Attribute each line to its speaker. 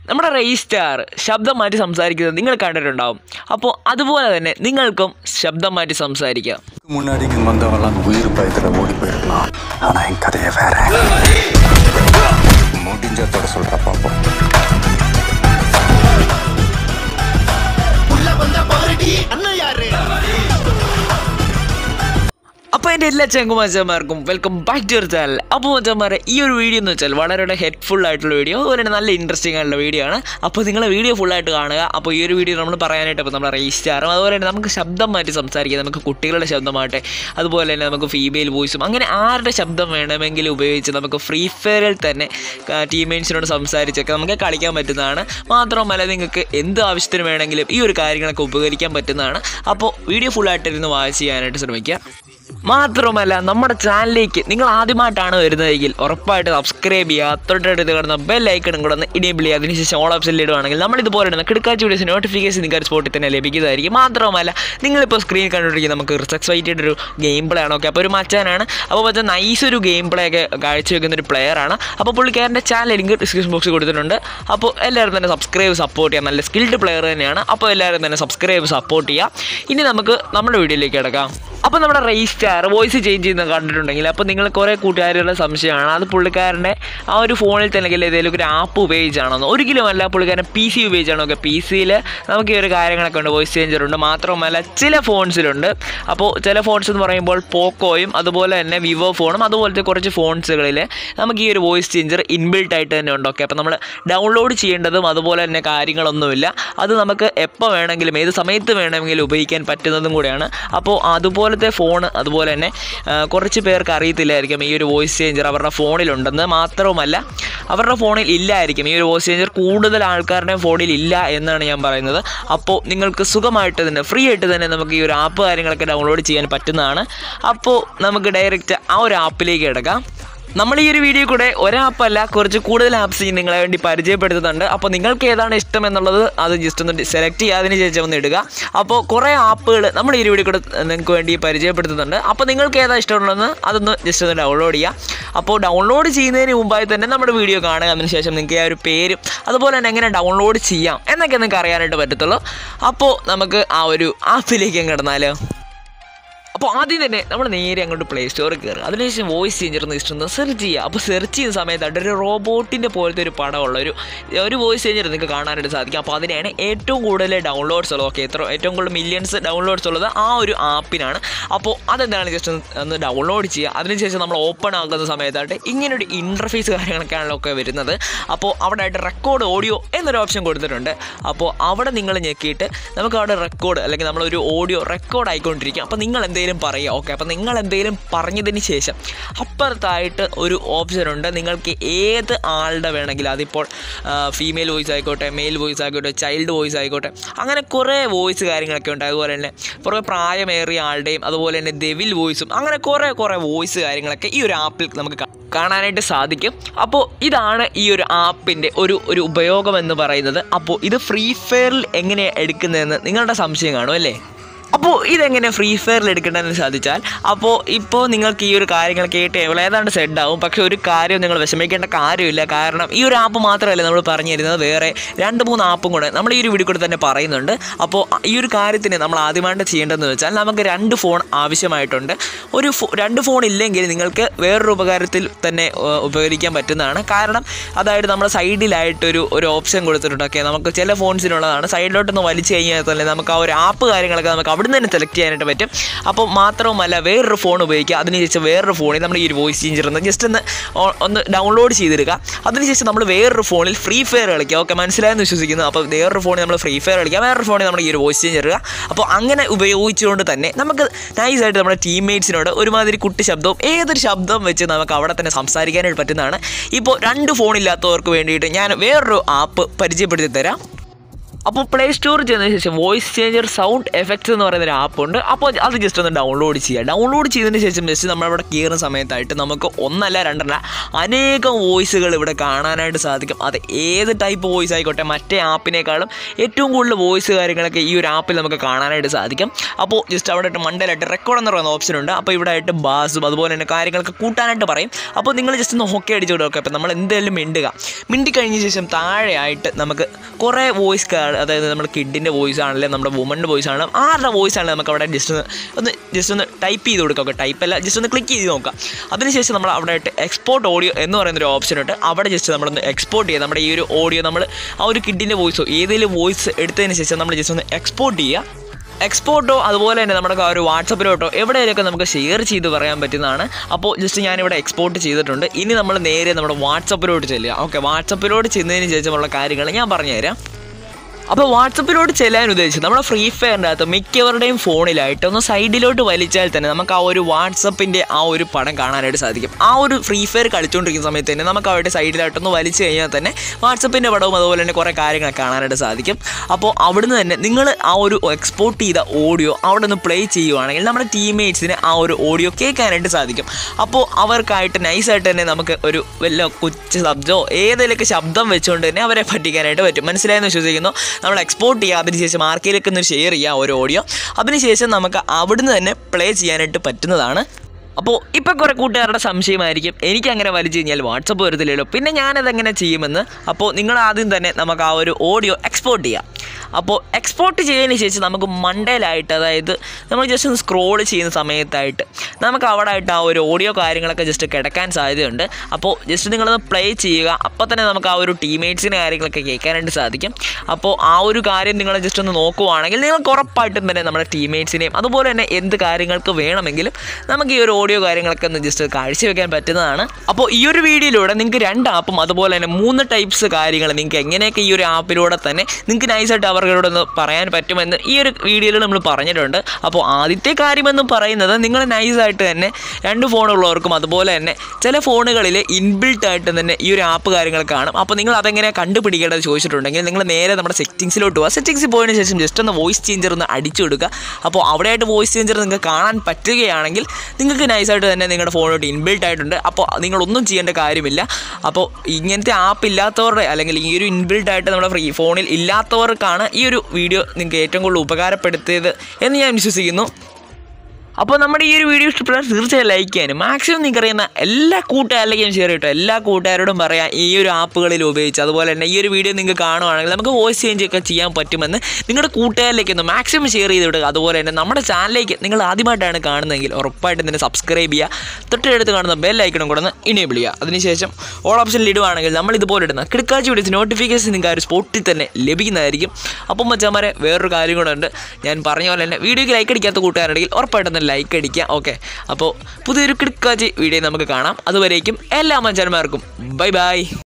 Speaker 1: നമ്മുടെ റെയ്സ്റ്റാർ ശബ്ദം മാറ്റി സംസാരിക്കുന്നത് നിങ്ങൾ കണ്ടിട്ടുണ്ടാവും അപ്പോൾ അതുപോലെ തന്നെ നിങ്ങൾക്കും ശബ്ദം മാറ്റി സംസാരിക്കാം
Speaker 2: முன்னாடி இங்க வந்தவெல்லாம் உயிர் பயத்துல ஓடி போயிருக்கலாம் ஆனா என் கதையை வேற முடிஞ்சதோட சொல்ற பாப்போம்
Speaker 3: உள்ள வந்த பாருடி அண்ணன் யாரு
Speaker 1: അപ്പോൾ എൻ്റെ എല്ലാ ചെങ്കുമാച്ചന്മാർക്കും welcome back to your channel അപ്പോൾ മച്ചന്മാരെ ഈ ഒരു വീഡിയോ എന്ന് വെച്ചാൽ വളരെ ഹെഡ്ഫുൾ ആയിട്ടുള്ള വീഡിയോ അതുപോലെ തന്നെ നല്ല ഇൻട്രസ്റ്റിംഗ് ആയിട്ടുള്ള വീഡിയോ ആണ് അപ്പോൾ നിങ്ങൾ വീഡിയോ ഫുള്ളായിട്ട് കാണുക അപ്പോൾ ഈ ഒരു വീഡിയോ നമ്മൾ പറയാനായിട്ട് ഇപ്പോൾ നമ്മുടെ റേസ്റ്റാറും അതുപോലെ തന്നെ നമുക്ക് ശബ്ദം മാറ്റി സംസാരിക്കാം നമുക്ക് കുട്ടികളുടെ ശബ്ദമാകട്ടെ അതുപോലെ തന്നെ നമുക്ക് ഫീമെയിൽ വോയിസും അങ്ങനെ ആരുടെ ശബ്ദം വേണമെങ്കിലും ഉപയോഗിച്ച് നമുക്ക് ഫ്രീ ഫയറിൽ തന്നെ ടീമേറ്റ്സിനോട് സംസാരിച്ചൊക്കെ നമുക്ക് കളിക്കാൻ പറ്റുന്നതാണ് മാത്രമല്ല നിങ്ങൾക്ക് എന്ത് ആവശ്യത്തിന് വേണമെങ്കിലും ഈ ഒരു കാര്യങ്ങളൊക്കെ ഉപകരിക്കാൻ പറ്റുന്നതാണ് അപ്പോൾ വീഡിയോ ഫുള്ളായിട്ടിരുന്ന് വാച്ച് ചെയ്യാനായിട്ട് ശ്രമിക്കുക മാത്രമല്ല നമ്മുടെ ചാനലിലേക്ക് നിങ്ങൾ ആദ്യമായിട്ടാണ് വരുന്നതെങ്കിൽ ഉറപ്പായിട്ട് സബ്സ്ക്രൈബ് ചെയ്യുക തൊട്ടടുത്ത് കിടന്ന ബെൽ ഐക്കണും കൂടെ ഒന്ന് ഇനേബിൾ ചെയ്യുക അതിനുശേഷം ഓൾ ഓപ്ഷനിൽ ഇടുവാണെങ്കിൽ നമ്മൾ ഇതുപോലെ ഇടുന്ന കിടക്കാച്ച വീഡിയോസ് നോട്ടിഫിക്കേഷൻ നിങ്ങൾക്ക് സ്പോട്ടിൽ തന്നെ ലഭിക്കുന്നതായിരിക്കും മാത്രമല്ല നിങ്ങളിപ്പോൾ സ്ക്രീൻ കണ്ടുപിടിക്കുക നമുക്ക് റിസക്സ് വൈറ്റിയുടെ ഒരു ഗെയിം പ്ലേ ആണ് ഓക്കെ അപ്പോൾ ഒരു മച്ചാനാണ് അപ്പോൾ മച്ചാൻ നൈസ് ഒരു ഗെയിം പ്ലേ ഒക്കെ കാഴ്ചവെക്കുന്ന ഒരു പ്ലെയർ ആണ് അപ്പോൾ പുള്ളിക്കാരൻ്റെ ചാനൽ ലിങ്ക് ഡിസ്ക്രിപ്ഷൻ ബോക്സിൽ കൊടുത്തിട്ടുണ്ട് അപ്പോൾ എല്ലാവരും തന്നെ സബ്സ്ക്രൈബ് സപ്പോർട്ട് ചെയ്യാം നല്ല സ്കിൽഡ് പ്ലെയർ തന്നെയാണ് അപ്പോൾ എല്ലാവരും തന്നെ സബ്സ്ക്രൈബ് സപ്പോർട്ട് ചെയ്യുക ഇനി നമുക്ക് നമ്മുടെ വീഡിയോയിലേക്ക് കിടക്കാം അപ്പോൾ നമ്മുടെ റേസ് സ്റ്റാർ വോയിസ് ചേഞ്ച് ചെയ്യുന്ന കണ്ടിട്ടുണ്ടെങ്കിൽ അപ്പോൾ നിങ്ങൾ കുറേ കൂട്ടുകാരുടെ സംശയമാണ് അത് പുള്ളിക്കാരൻ്റെ ആ ഒരു ഫോണിൽ തന്നെ അല്ലെങ്കിൽ ഏതെങ്കിലും ഒരു ആപ്പ് ഉപയോഗിച്ചാണോ ഒരിക്കലും അല്ല പുള്ളിക്കാരൻ പി സി ഉപയോഗിച്ചാണോ ഒക്കെ പി സിയിൽ നമുക്ക് ഈ ഒരു കാര്യങ്ങളൊക്കെ ഉണ്ട് വോയിസ് ചേഞ്ചർ ഉണ്ട് മാത്രമല്ല ചില ഫോൺസിലുണ്ട് അപ്പോൾ ചില ഫോൺസ് എന്ന് പറയുമ്പോൾ പോക്കോയും അതുപോലെ തന്നെ വിവോ ഫോണും അതുപോലത്തെ കുറച്ച് ഫോൺസുകളിൽ നമുക്ക് ഈ ഒരു വോയിസ് ചേഞ്ചർ ഇൻബിൽട്ട് ആയിട്ട് തന്നെ ഉണ്ട് ഓക്കെ അപ്പോൾ നമ്മൾ ഡൗൺലോഡ് ചെയ്യേണ്ടതും അതുപോലെ തന്നെ കാര്യങ്ങളൊന്നുമില്ല അത് നമുക്ക് എപ്പോൾ വേണമെങ്കിലും ഏത് സമയത്ത് വേണമെങ്കിലും ഉപയോഗിക്കാൻ പറ്റുന്നതും കൂടെയാണ് അപ്പോൾ അതുപോലത്തെ ഫോൺ അതുപോലെ തന്നെ ആ, കുറച്ച് പേർക്ക് അറിയത്തില്ലായിരിക്കും ഈ ഒരു വോയിസ് ചേഞ്ചർ അവരുടെ ഫോണിലുണ്ടെന്ന് മാത്രവുമല്ല അവരുടെ ഫോണിൽ ഇല്ലായിരിക്കും ഈ ഒരു വോയിസ് ചേഞ്ചർ കൂടുതൽ ആൾക്കാരുടെ ഫോണിൽ ഇല്ല എന്നാണ് ഞാൻ പറയുന്നത് അപ്പോൾ നിങ്ങൾക്ക് സുഖമായിട്ട് തന്നെ ഫ്രീ ആയിട്ട് തന്നെ നമുക്ക് ഈ ഒരു ആപ്പ് കാര്യങ്ങളൊക്കെ ഡൗൺലോഡ് ചെയ്യാൻ പറ്റുന്നതാണ് അപ്പോൾ നമുക്ക് ഡയറക്റ്റ് ആ ഒരു ആപ്പിലേക്ക് കിടക്കാം നമ്മൾ ഈ ഒരു വീഡിയോ കൂടെ ഒരാപ്പല്ല കുറച്ച് കൂടുതൽ ആപ്സ് നിങ്ങളെ വേണ്ടി പരിചയപ്പെടുത്തുന്നുണ്ട് അപ്പോൾ നിങ്ങൾക്ക് ഏതാണ് ഇഷ്ടം എന്നുള്ളത് അത് ജസ്റ്റ് ഒന്ന് സെലക്ട് ചെയ്യുക അതിന് ശേഷം ഒന്ന് ഇടുക അപ്പോൾ കുറേ ആപ്പുകൾ നമ്മൾ ഈ ഒരു വീഡിയോ കൂടെ നിങ്ങൾക്ക് വേണ്ടി പരിചയപ്പെടുത്തുന്നുണ്ട് അപ്പോൾ നിങ്ങൾക്ക് ഏതാ ഇഷ്ടമുള്ളതെന്ന് അതൊന്ന് ജസ്റ്റ് ഒന്ന് ഡൗൺലോഡ് ചെയ്യുക അപ്പോൾ ഡൗൺലോഡ് ചെയ്യുന്നതിന് മുമ്പായി തന്നെ നമ്മുടെ വീഡിയോ കാണുക അതിന് ശേഷം നിങ്ങൾക്ക് ആ ഒരു പേരും അതുപോലെ തന്നെ എങ്ങനെ ഡൗൺലോഡ് ചെയ്യാം എന്നൊക്കെ നിങ്ങൾക്ക് അറിയാനായിട്ട് പറ്റത്തുള്ളൂ അപ്പോൾ നമുക്ക് ആ ഒരു ആപ്പിലേക്ക് കിടന്നാലോ അപ്പോൾ ആദ്യം തന്നെ നമ്മൾ നേരെ അങ്ങോട്ട് പ്ലേ സ്റ്റോറിൽ കയറുക അതിനുശേഷം വോയിസ് ചേഞ്ചർ എന്ന് ഇഷ്ടം സെർച്ച് ചെയ്യുക അപ്പോൾ സെർച്ച് ചെയ്യുന്ന സമയത്തായിട്ട് ഒരു റോബോട്ടിൻ്റെ പോലത്തെ ഒരു പടമുള്ള ഒരു ഒരു വോയിസ് ചേഞ്ചർ നിങ്ങൾക്ക് കാണാനായിട്ട് സാധിക്കും അപ്പോൾ അതിനാണ് ഏറ്റവും കൂടുതൽ ഡൗൺലോഡ്സ് ഉള്ളത് ഓക്കെ എത്ര ഏറ്റവും കൂടുതൽ മില്യൺസ് ഡൗൺലോഡ്സ് ഉള്ളത് ആ ഒരു ആപ്പിനാണ് അപ്പോൾ അതെന്താണ് ജസ്റ്റ് ഒന്ന് ഡൗൺലോഡ് ചെയ്യുക അതിനുശേഷം നമ്മൾ ഓപ്പൺ ആക്കുന്ന സമയത്തായിട്ട് ഇങ്ങനൊരു ഇൻ്റർഫേസ് കാര്യങ്ങളൊക്കെയാണല്ലോ ഒക്കെ വരുന്നത് അപ്പോൾ അവിടെ ആയിട്ട് റെക്കോർഡ് ഓഡിയോ എന്നൊരു ഓപ്ഷൻ കൊടുത്തിട്ടുണ്ട് അപ്പോൾ അവിടെ നിങ്ങൾ ഞെക്കിയിട്ട് നമുക്ക് അവിടെ റെക്കോർഡ് അല്ലെങ്കിൽ നമ്മളൊരു ഓഡിയോ റെക്കോർഡ് ആയിക്കൊണ്ടിരിക്കും അപ്പോൾ നിങ്ങൾ എന്തെങ്കിലും പറയുക ഓക്കെ അപ്പോൾ നിങ്ങൾ എന്തെങ്കിലും പറഞ്ഞതിന് ശേഷം അപ്പുറത്തായിട്ട് ഒരു ഓപ്ഷൻ ഉണ്ട് നിങ്ങൾക്ക് ഏത് ആളുടെ വേണമെങ്കിലും അതിപ്പോൾ ഫീമെയിൽ വോയിസ് ആയിക്കോട്ടെ മെയിൽ വോയിസ് ആയിക്കോട്ടെ ചൈൽഡ് വോയിസ് ആയിക്കോട്ടെ അങ്ങനെ കുറേ വോയിസ് കാര്യങ്ങളൊക്കെ ഉണ്ട് അതുപോലെ തന്നെ കുറേ പ്രായമേറിയ ആളുടെയും അതുപോലെ തന്നെ ഡെവിൽ വോയിസും അങ്ങനെ കുറേ കുറേ വോയിസ് കാര്യങ്ങളൊക്കെ ഈ ഒരു ആപ്പിൽ നമുക്ക് കാ- കാണാനായിട്ട് സാധിക്കും അപ്പോൾ ഇതാണ് ഈ ഒരു ആപ്പിൻ്റെ ഒരു ഒരു ഉപയോഗം എന്ന് പറയുന്നത് അപ്പോൾ ഇത് ഫ്രീ ഫയറിൽ എങ്ങനെയാണ് എടുക്കുന്നതെന്ന് നിങ്ങളുടെ സംശയം കാണും അല്ലേ അപ്പോൾ ഇതെങ്ങനെ ഫ്രീ ഫയറിൽ എടുക്കേണ്ടതെന്ന് സാധിച്ചാൽ അപ്പോൾ ഇപ്പോൾ നിങ്ങൾക്ക് ഈ ഒരു കാര്യങ്ങൾ കേട്ട് എവിടെ ഏതാണ്ട് സെഡ് ആവും പക്ഷേ ഒരു കാര്യം നിങ്ങൾ വിഷമിക്കേണ്ട കാര്യമില്ല കാരണം ഈ ഒരു ആപ്പ് മാത്രമല്ല നമ്മൾ പറഞ്ഞു തരുന്നത് വേറെ രണ്ട് മൂന്ന് ആപ്പും കൂടെ നമ്മൾ ഈ ഒരു വീഡിയോ കൂടെ തന്നെ പറയുന്നുണ്ട് അപ്പോൾ ഈ ഒരു കാര്യത്തിന് നമ്മൾ ആദ്യമായിട്ട് ചെയ്യേണ്ടതെന്ന് വെച്ചാൽ നമുക്ക് രണ്ട് ഫോൺ ആവശ്യമായിട്ടുണ്ട് ഒരു ഫോ രണ്ട് ഫോൺ ഇല്ലെങ്കിൽ നിങ്ങൾക്ക് വേറൊരു ഉപകാരത്തിൽ തന്നെ ഏഹ്, ഉപകരിക്കാൻ പറ്റുന്നതാണ് കാരണം അതായത് നമ്മുടെ സൈഡിലായിട്ടൊരു ഒരു ഓപ്ഷൻ കൊടുത്തിട്ടുണ്ട് ഓക്കെ നമുക്ക് ചില ഫോൺസിനുള്ളതാണ് സൈഡിലോട്ടൊന്ന് വലിച്ചു കഴിഞ്ഞാൽ തന്നെ നമുക്ക് ആ ഒരു ആപ്പ് കാര്യങ്ങളൊക്കെ നമുക്ക് അവിടുന്ന് തന്നെ സെലക്ട് ചെയ്യാനായിട്ട് പറ്റും അപ്പോൾ മാത്രവുമല്ല വേറൊരു ഫോൺ ഉപയോഗിക്കുക അതിനുശേഷം വേറൊരു ഫോണിൽ നമ്മൾ ഈ ഒരു വോയിസ് ചേഞ്ചർ ഒന്ന് ജസ്റ്റ് ഒന്ന് ഓ- ഒന്ന് ഡൗൺലോഡ് ചെയ്തെടുക്കുക അതിനുശേഷം നമ്മൾ വേറൊരു ഫോണിൽ ഫ്രീ ഫയർ കളിക്കുക ഓക്കെ മനസ്സിലായെന്ന് വിശ്വസിക്കുന്നു അപ്പോൾ വേറൊരു ഫോണിൽ നമ്മൾ ഫ്രീ ഫയർ കളിക്കുക വേറൊരു ഫോണിൽ നമ്മൾ ഈ ഒരു വോയിസ് ചേഞ്ചർ ഇടുക അപ്പോൾ അങ്ങനെ ഉപയോഗിച്ചുകൊണ്ട് തന്നെ നമുക്ക് നൈസായിട്ട് നമ്മുടെ ടീംമേറ്റ്സിനോട് ഒരുമാതിരി കുട്ടി ശബ്ദവും ഏതൊരു ശബ്ദം വെച്ച് നമുക്ക് അവിടെ തന്നെ സംസാരിക്കാനായിട്ട് പറ്റുന്നതാണ് ഇപ്പോൾ രണ്ട് ഫോണില്ലാത്തവർക്ക് വേണ്ടിയിട്ട് ഞാൻ വേറൊരു ആപ്പ് പരിചയപ്പെടുത്തി തരാം അപ്പോൾ പ്ലേ സ്റ്റോറിൽ ചെന്നതിന് ശേഷം വോയിസ് ചേഞ്ചർ സൗണ്ട് എഫക്ട്സ് എന്ന് പറയുന്ന ഒരു ആപ്പ് ഉണ്ട് അപ്പോൾ അത് ജസ്റ്റ് ഒന്ന് ഡൗൺലോഡ് ചെയ്യുക ഡൗൺലോഡ് ചെയ്തതിന് ശേഷം ജസ്റ്റ് നമ്മളിവിടെ കയറുന്ന സമയത്തായിട്ട് നമുക്ക് ഒന്നല്ല രണ്ടല്ല അനേകം വോയിസുകൾ ഇവിടെ കാണാനായിട്ട് സാധിക്കും അത് ഏത് ടൈപ്പ് വോയിസ് ആയിക്കോട്ടെ മറ്റേ ആപ്പിനേക്കാളും ഏറ്റവും കൂടുതൽ വോയിസ് കാര്യങ്ങളൊക്കെ ഈ ഒരു ആപ്പിൽ നമുക്ക് കാണാനായിട്ട് സാധിക്കും അപ്പോൾ ജസ്റ്റ് അവിടെ ആയിട്ട് മണ്ടയിലായിട്ട് റെക്കോർഡ് എന്ന് പറയുന്ന ഓപ്ഷൻ ഉണ്ട് അപ്പോൾ ഇവിടെ ആയിട്ട് ബാസും അതുപോലെ തന്നെ കാര്യങ്ങളൊക്കെ കൂട്ടാനായിട്ട് പറയും അപ്പോൾ നിങ്ങൾ ജസ്റ്റ് ഒന്ന് ഹൊക്കെ അടിച്ച് കൊടുക്കുക അപ്പോൾ നമ്മൾ എന്തെങ്കിലും മിണ്ടുക മിണ്ടി കഴിഞ്ഞ ശേഷം താഴെയായിട്ട് നമുക്ക് കുറേ വോയിസ് അതായത് നമ്മുടെ കിഡിൻ്റെ വോയിസ് ആണെങ്കിലും നമ്മുടെ വുമൻ്റെ വോയിസ് ആണെങ്കിലും ആരുടെ വോയിസ് ആണെങ്കിലും നമുക്ക് അവിടെ ജസ്റ്റ് ഒന്ന് ഒന്ന് ജസ്റ്റ് ഒന്ന് ടൈപ്പ് ചെയ്ത് കൊടുക്കുക ഓക്കെ ടൈപ്പ് അല്ല ജസ്റ്റ് ഒന്ന് ക്ലിക്ക് ചെയ്ത് നോക്കാം അതിനുശേഷം നമ്മൾ അവിടെ ആയിട്ട് എക്സ്പോർട്ട് ഓഡിയോ എന്ന് പറയുന്ന ഒരു ഓപ്ഷൻ ഉണ്ട് അവിടെ ജസ്റ്റ് നമ്മളൊന്ന് എക്സ്പോർട്ട് ചെയ്യുക നമ്മുടെ ഈ ഒരു ഓഡിയോ നമ്മൾ ആ ഒരു കിഡിൻ്റെ വോയിസോ ഏതെങ്കിലും വോയിസ് എടുത്തതിന് ശേഷം നമ്മൾ ജസ്റ്റ് ഒന്ന് എക്സ്പോർട്ട് ചെയ്യുക എക്സ്പോർട്ടോ അതുപോലെ തന്നെ നമ്മുടെ ആ ഒരു വാട്സപ്പിലോട്ടോ എവിടെയൊക്കെ നമുക്ക് ഷെയർ ചെയ്ത് പറയാൻ പറ്റുന്നതാണ് അപ്പോൾ ജസ്റ്റ് ഞാനിവിടെ എക്സ്പോർട്ട് ചെയ്തിട്ടുണ്ട് ഇനി നമ്മൾ നേരെ നമ്മുടെ വാട്സപ്പിലോട്ട് ചെല്ലുക ഓക്കെ വാട്സപ്പിലോട്ട് ചെന്നതിന് ശേഷമുള്ള കാര്യങ്ങൾ ഞാൻ പറഞ്ഞുതരാം അപ്പോൾ വാട്സപ്പിലോട്ട് ചെല്ലാൻ ഉദ്ദേശിച്ചത് നമ്മുടെ ഫ്രീ ഫയറിൻ്റെ അകത്ത് മിക്കവരുടെയും ഫോണിലായിട്ട് ഒന്ന് സൈഡിലോട്ട് വലിച്ചാൽ തന്നെ നമുക്ക് ആ ഒരു വാട്സപ്പിൻ്റെ ആ ഒരു പടം കാണാനായിട്ട് സാധിക്കും ആ ഒരു ഫ്രീ ഫയർ കളിച്ചുകൊണ്ടിരിക്കുന്ന സമയത്ത് തന്നെ നമുക്ക് അവിടെ സൈഡിലായിട്ടൊന്ന് വലിച്ചു കഴിഞ്ഞാൽ തന്നെ വാട്സപ്പിൻ്റെ പടവും അതുപോലെ തന്നെ കുറേ കാര്യങ്ങൾ കാണാനായിട്ട് സാധിക്കും അപ്പോൾ അവിടുന്ന് തന്നെ നിങ്ങൾ ആ ഒരു എക്സ്പോർട്ട് ചെയ്ത ഓഡിയോ അവിടെ നിന്ന് പ്ലേ ചെയ്യുവാണെങ്കിൽ നമ്മുടെ ടീംമേറ്റ്സിന് ആ ഒരു ഓഡിയോ കേൾക്കാനായിട്ട് സാധിക്കും അപ്പോൾ അവർക്കായിട്ട് നൈസായിട്ട് തന്നെ നമുക്ക് ഒരു വല്ല കൊച്ചു ശബ്ദമോ ഏതെങ്കിലുമൊക്കെ ശബ്ദം വെച്ചുകൊണ്ട് തന്നെ അവരെ പറ്റിക്കാനായിട്ട് പറ്റും മനസ്സിലായെന്ന് വിശ്വസിക്കുന്നു നമ്മൾ എക്സ്പോർട്ട് ചെയ്യുക അതിനുശേഷം ആർക്കെങ്കിലൊക്കെ ഒന്ന് ഷെയർ ചെയ്യുക ഒരു ഓഡിയോ അതിനുശേഷം നമുക്ക് അവിടുന്ന് തന്നെ പ്ലേ ചെയ്യാനായിട്ട് പറ്റുന്നതാണ് അപ്പോൾ ഇപ്പോൾ കുറേ കൂട്ടുകാരുടെ സംശയമായിരിക്കും എനിക്ക് അങ്ങനെ വലിച്ചു കഴിഞ്ഞാൽ വാട്സപ്പ് വരത്തില്ലല്ലോ പിന്നെ ഞാനതെങ്ങനെ ചെയ്യുമെന്ന് അപ്പോൾ നിങ്ങൾ ആദ്യം തന്നെ നമുക്ക് ആ ഒരു ഓഡിയോ എക്സ്പോർട്ട് ചെയ്യാം അപ്പോൾ എക്സ്പോർട്ട് ചെയ്തതിന് ശേഷം നമുക്ക് മണ്ടയിലായിട്ട് അതായത് നമ്മൾ ജസ്റ്റ് ഒന്ന് സ്ക്രോൾ ചെയ്യുന്ന സമയത്തായിട്ട് നമുക്ക് അവിടെ ആയിട്ട് ആ ഒരു ഓഡിയോ കാര്യങ്ങളൊക്കെ ജസ്റ്റ് കിടക്കാൻ സാധ്യതയുണ്ട് അപ്പോൾ ജസ്റ്റ് നിങ്ങളൊന്ന് പ്ലേ ചെയ്യുക അപ്പോൾ തന്നെ നമുക്ക് ആ ഒരു ടീമേറ്റ്സിൻ്റെ കാര്യങ്ങളൊക്കെ കേൾക്കാനായിട്ട് സാധിക്കും അപ്പോൾ ആ ഒരു കാര്യം നിങ്ങൾ ജസ്റ്റ് ഒന്ന് നോക്കുവാണെങ്കിൽ നിങ്ങൾക്ക് ഉറപ്പായിട്ടും തന്നെ നമ്മുടെ ടീമേറ്റ്സിനെയും അതുപോലെ തന്നെ എന്ത് കാര്യങ്ങൾക്ക് വേണമെങ്കിലും നമുക്ക് ഈ ഒരു ഓഡിയോ കാര്യങ്ങളൊക്കെ ഒന്ന് ജസ്റ്റ് കാഴ്ചവെക്കാൻ പറ്റുന്നതാണ് അപ്പോൾ ഈ ഒരു വീഡിയോയിലൂടെ നിങ്ങൾക്ക് രണ്ട് ആപ്പും അതുപോലെ തന്നെ മൂന്ന് ടൈപ്സ് കാര്യങ്ങൾ നിങ്ങൾക്ക് എങ്ങനെയൊക്കെ ഈ ഒരു ആപ്പിലൂടെ തന്നെ നിങ്ങൾക്ക് നൈസായിട്ട് അവർക്കോടൊന്ന് പറയാൻ പറ്റുമെന്ന് ഈ ഒരു വീഡിയോയിൽ നമ്മൾ പറഞ്ഞിട്ടുണ്ട് അപ്പോൾ ആദ്യത്തെ കാര്യമെന്ന് പറയുന്നത് നിങ്ങൾ നൈസായിട്ട് തന്നെ രണ്ട് ഫോണുള്ളവർക്കും അതുപോലെ തന്നെ ചില ഫോണുകളിൽ ഇൻബിൽട്ട് ആയിട്ട് തന്നെ ഈ ഒരു ആപ്പ് കാര്യങ്ങൾ കാണും അപ്പോൾ നിങ്ങൾ അതെങ്ങനെ കണ്ടുപിടിക്കേണ്ടത് ചോദിച്ചിട്ടുണ്ടെങ്കിൽ നിങ്ങൾ നേരെ നമ്മുടെ സെറ്റിങ്സിലോട്ട് പോകുക സെറ്റിങ്സിൽ പോയതിന് ശേഷം ജസ്റ്റ് ഒന്ന് വോയിസ് ചേഞ്ചർ ഒന്ന് അടിച്ചു കൊടുക്കുക അപ്പോൾ അവിടെയായിട്ട് വോയിസ് ചേഞ്ചർ നിങ്ങൾക്ക് കാണാൻ പറ്റുകയാണെങ്കിൽ നിങ്ങൾക്ക് നൈസായിട്ട് തന്നെ നിങ്ങളുടെ ഫോണിലോട്ട് ഇൻബിൽട്ട് ആയിട്ടുണ്ട് അപ്പോൾ നിങ്ങളൊന്നും ചെയ്യേണ്ട കാര്യമില്ല അപ്പോൾ ഇങ്ങനത്തെ ആപ്പ് ഇല്ലാത്തവരുടെ അല്ലെങ്കിൽ ഈ ഒരു ഇൻബിൽട്ട് ആയിട്ട് നമ്മുടെ ഫ്രീ ഫോണിൽ ഇല്ലാത്തവർക്കാണ് ഈ ഒരു വീഡിയോ നിങ്ങൾക്ക് ഏറ്റവും കൂടുതൽ ഉപകാരപ്പെടുത്തിയത് എന്ന് ഞാൻ വിശ്വസിക്കുന്നു അപ്പോൾ നമ്മുടെ ഈ ഒരു വീഡിയോ ഇഷ്ടപ്പെട്ടാൽ തീർച്ചയായും ലൈക്ക് ചെയ്യാനും മാക്സിമം നിങ്ങൾക്ക് അറിയുന്ന എല്ലാ കൂട്ടുകാരിലേക്കും ഷെയർ ചെയ്യട്ടോ എല്ലാ കൂട്ടുകാരോടും പറയാം ഈ ഒരു ആപ്പുകളിൽ ഉപയോഗിച്ച് അതുപോലെ തന്നെ ഈ ഒരു വീഡിയോ നിങ്ങൾക്ക് കാണുവാണെങ്കിൽ നമുക്ക് വോയിസ് ചേഞ്ച് ഒക്കെ ചെയ്യാൻ പറ്റുമെന്ന് നിങ്ങളുടെ കൂട്ടുകാരിലേക്ക് ഒന്ന് മാക്സിമം ഷെയർ ചെയ്ത് വിടുക അതുപോലെ തന്നെ നമ്മുടെ ചാനലിലേക്ക് നിങ്ങൾ ആദ്യമായിട്ടാണ് കാണുന്നതെങ്കിൽ ഉറപ്പായിട്ടും തന്നെ സബ്സ്ക്രൈബ് ചെയ്യുക തൊട്ടടുത്ത് കാണുന്ന ബെൽ ഐക്കണും കൂടെ ഒന്ന് ഇനേബിൾ ചെയ്യുക അതിനുശേഷം ഓൾ ഓപ്ഷനിൽ ഇടുവാണെങ്കിൽ നമ്മൾ ഇതുപോലെ ഇടുന്ന കിടക്കാച്ചി വീഡിയോസ് നോട്ടിഫിക്കേഷൻ നിങ്ങൾക്ക് ആ ഒരു സ്പോട്ടിൽ തന്നെ ലഭിക്കുന്നതായിരിക്കും അപ്പം മച്ചാമാരെ വേറൊരു കാര്യം കൂടെ ഉണ്ട് ഞാൻ പറഞ്ഞ പോലെ തന്നെ വീഡിയോയ്ക്ക് ലൈക്ക് അടിക്കാത്ത കൂട്ടുകാരുണ്ടെങ്കിൽ ഉറപ്പായിട്ടും തന്നെ ലൈക്ക് അടിക്കുക ഓക്കെ അപ്പോൾ പുതിയൊരു കിടക്കാച്ചി വീഡിയോ നമുക്ക് കാണാം അതുവരേക്കും എല്ലാ മച്ചാന്മാർക്കും ബൈ ബൈ